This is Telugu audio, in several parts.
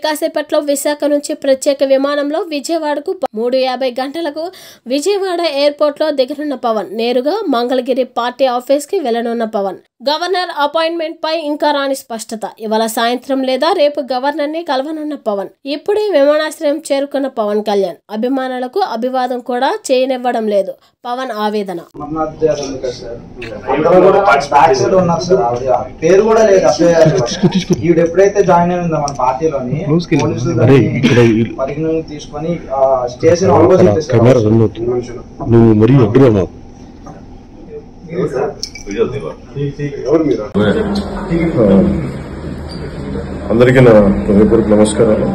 కాసేపట్లో విశాఖ నుంచి ప్రత్యేక విమానంలో విజయవాడకు ప- మూడు యాభై గంటలకు విజయవాడ ఎయిర్పోర్ట్ లో దిగనున్న పవన్ నేరుగా మంగళగిరి పార్టీ ఆఫీస్ కి వెళ్లనున్న పవన్ గవర్నర్ అపాయింట్మెంట్ పై ఇంకా రాని స్పష్టత ఇవాళ సాయంత్రం లేదా రేపు గవర్నర్ ని కలవనున్న పవన్ ఇప్పుడే విమానాశ్రయం చేరుకున్న పవన్ కళ్యాణ్ అభిమానులకు అభివాదం కూడా చేయనివ్వడం లేదు పవన్ ఆవేదన అమర్నాథ్ గారు ఉంది కదా సార్ అందులో కూడా బ్యాక్ సైడ్ ఉన్నారు సార్ ఆవిడ పేరు కూడా లేదు అప్లై ఈవిడ ఎప్పుడైతే జాయిన్ అయిందో మన పార్టీలోని Close కి వెళ్ళు. పోలీసులు అరే, దాన్ని ఇక్కడ ఈ- పరిగణలోకి తీసుకొని ఆ, స్టేషన్ ఆపోజిట్ కెమెరా రన్ అవుతుంది నువ్వు మరీ అడ్డుగా ఉన్నావు అందరికీ నా హృదయపూర్వక నమస్కారాలు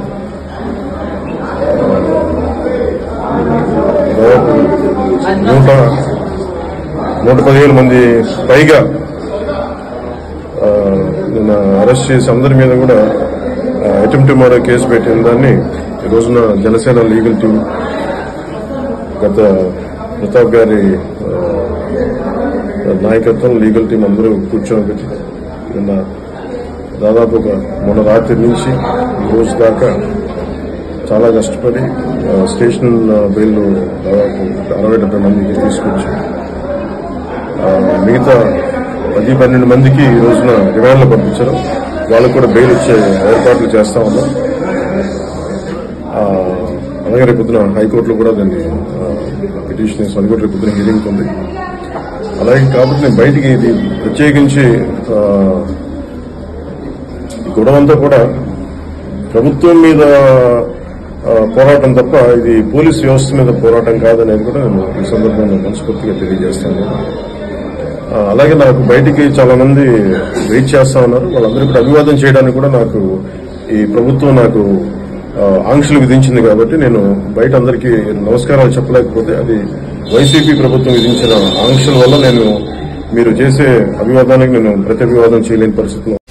దాదాపు నూట నూట పదిహేను మంది పైగా ఆ, నిన్న అరెస్ట్ చేసి అందరి మీద కూడా అటెంప్ట్ మర్డర్ కేసు పెట్టిన దాన్ని ఈ రోజున జనసేన లీగల్ టీం గత ప్రతాప్ గారి ఆ, నాయకత్వం లీగల్ టీం అందరూ కూర్చొని పెట్టి నిన్న దాదాపు ఒక మొన్న రాత్రి నుంచి ఈ రోజు దాకా చాలా కష్టపడి ఆ, స్టేషన్ బెయిల్ దాదాపు అరవై డెబ్బై మందికి తీసుకొచ్చి ఆ, మిగతా పది పన్నెండు మందికి ఈ రోజున రిమాండ్లో పంపించారు వాళ్ళకు కూడా బెయిల్ ఇచ్చే ఏర్పాట్లు చేస్తా ఉన్నాం ఆ, అలాగే రేపు పొద్దున హైకోర్టులో కూడా దాన్ని పిటిషన్ వేసి అది కూడా రేపు పొద్దున హియరింగ్ ఉంది అలాగే కాబట్టి నేను బయటికి ఇది ప్రత్యేకించి ఆ, ఈ గొడవ అంతా కూడా ప్రభుత్వం మీద ఆ, పోరాటం తప్ప ఇది పోలీస్ వ్యవస్థ మీద పోరాటం కాదనేది కూడా నేను ఈ సందర్భంగా మనస్ఫూర్తిగా తెలియజేస్తాను ఆ, అలాగే నాకు బయటికి చాలా మంది వెయిట్ చేస్తా ఉన్నారు వాళ్ళందరూ కూడా అభివాదం చేయడానికి కూడా నాకు ఈ ప్రభుత్వం నాకు ఆ, ఆంక్షలు విధించింది కాబట్టి నేను బయట అందరికీ నమస్కారాలు చెప్పలేకపోతే అది వైసీపీ ప్రభుత్వం విధించిన ఆంక్షల వల్ల నేను మీరు చేసే అభివాదానికి నేను ప్రతి అభివాదం చేయలేని పరిస్థితిలో